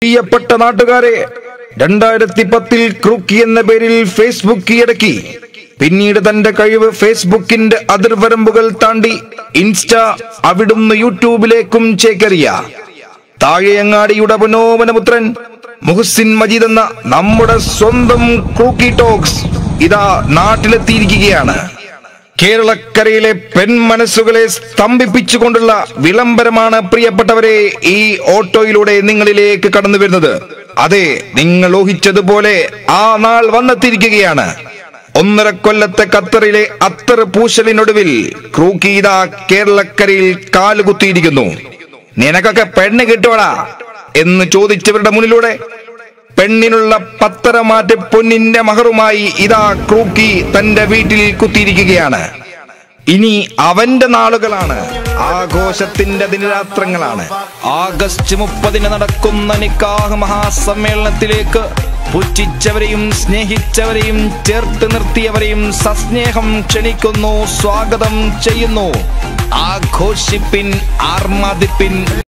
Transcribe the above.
പ്രിയപ്പെട്ട നാട്ടുകാരെ രണ്ടായിരത്തി പത്തിൽ ക്രൂക്കി എന്ന പേരിൽ ഫേസ്ബുക്ക് കീഴടക്കി പിന്നീട് തന്റെ കഴിവ് ഫേസ്ബുക്കിന്റെ അതിർവരമ്പുകൾ താണ്ടി ഇൻസ്റ്റ അവിടുന്ന് യൂട്യൂബിലേക്കും ചേക്കേറിയ താഴെയങ്ങാടിയുടെ പുനോമനപുത്രൻ മുഹസിൻ മജീദ് എന്ന നമ്മുടെ സ്വന്തം ക്രൂക്കി ടോക്സ് ഇതാ നാട്ടിലെത്തിയിരിക്കുകയാണ് കേരളക്കരയിലെ പെൺമനസ്സുകളെ സ്തംഭിപ്പിച്ചുകൊണ്ടുള്ള വിളംബരമാണ് പ്രിയപ്പെട്ടവരെ ഈ ഓട്ടോയിലൂടെ നിങ്ങളിലേക്ക് കടന്നു വരുന്നത് അതെ നിങ്ങൾ ഊഹിച്ചതുപോലെ ആ നാൾ വന്നെത്തിയിരിക്കുകയാണ് ഒന്നര കൊല്ലത്തെ ഖത്തറിലെ അത്തർ പൂശലിനൊടുവിൽ ക്രൂക്കീത കേരളക്കരയിൽ കാലുകുത്തിയിരിക്കുന്നു നിനക്കൊക്കെ പെണ്ണ് കിട്ടുവടാ എന്ന് ചോദിച്ചവരുടെ മുന്നിലൂടെ പെണ്ണിനുള്ള പത്തരമാറ്റ് പൊന്നിന്റെ മഹറുമായി ഇതാ ക്രൂക്കി തന്റെ വീട്ടിൽ കുത്തിയിരിക്കുകയാണ് ഇനി അവന്റെ നാളുകളാണ് ആഘോഷത്തിന്റെ ദിനരാത്രങ്ങളാണ് ആഗസ്റ്റ് മുപ്പതിന് നടക്കുന്ന നിക്കാഹ് മഹാസമ്മേളനത്തിലേക്ക് പുച്ഛിച്ചവരെയും സ്നേഹിച്ചവരെയും ചേർത്ത് നിർത്തിയവരെയും സസ്നേഹം ക്ഷണിക്കുന്നു സ്വാഗതം ചെയ്യുന്നു ആഘോഷിപ്പിൻ ആർമാദിപ്പിൻ